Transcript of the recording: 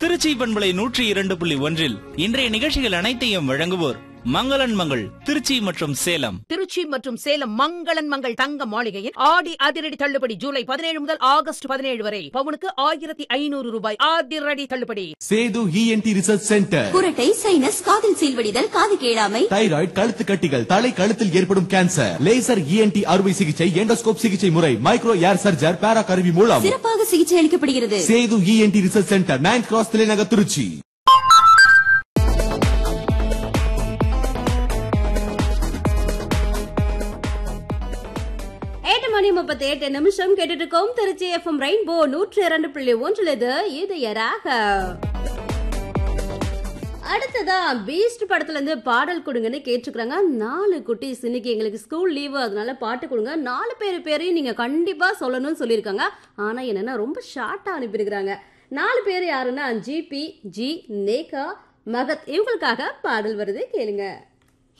திருச்சி பண்பலை நூற்றி இரண்டு புள்ளி ஒன்றில் இன்றைய நிகழ்ச்சிகள் அனைத்தையும் வழங்குவோர் மங்களன் மங்கள் திருச்சி மற்றும் சேலம் திருச்சி மற்றும் சேலம் மங்களன் மங்கள் தங்க மாளிகையில் ஆடி அதிரடி தள்ளுபடி ஜூலை பதினேழு முதல் ஆகஸ்ட் பதினேழு வரை பவுனுக்கு ஆயிரத்தி ஐநூறு ரூபாய் அதிரடி தள்ளுபடி சேது இஎன்டி ரிசர்ச் சென்டர் குரட்டை சைனஸ் காதில் சீல்வடிதல் காது கேளாமை தைராய்டு கழுத்து கட்டிகள் தலை கழுத்தில் ஏற்படும் கேன்சர் லேசர் இஎன்டி அறுவை சிகிச்சை எண்டோஸ்கோப் சிகிச்சை முறை மைக்ரோ ஏர் சர்ஜர் பேரா கருவி மூலம் சிறப்பாக சிகிச்சை அளிக்கப்படுகிறது Sethu ENT research centre nine cross தலைநகர் திருச்சி எட்டு மணி முப்பத்தி எட்டு நிமிஷம் கேட்டுட்டு இருக்கோம் திருச்சி எஃப்எம் ரெயின்போ நூற்றி இரண்டு புள்ளி ஒன்றில் இது இதயராக அடுத்ததா பீஸ்ட் படத்துல இருந்து பாடல் கொடுங்கன்னு கேட்டுக்கிறாங்க நாலு குட்டி இன்னைக்கு எங்களுக்கு ஸ்கூல் லீவு அதனால பாட்டு கொடுங்க நாலு பேர் பேரையும் நீங்க கண்டிப்பா சொல்லணும்னு சொல்லியிருக்காங்க ஆனா என்னன்னா ரொம்ப ஷார்ட்டா அனுப்பியிருக்கிறாங்க நாலு பேர் யாருன்னா ஜிபி ஜி நேகா மகத் இவங்களுக்காக பாடல் வருது கேளுங்க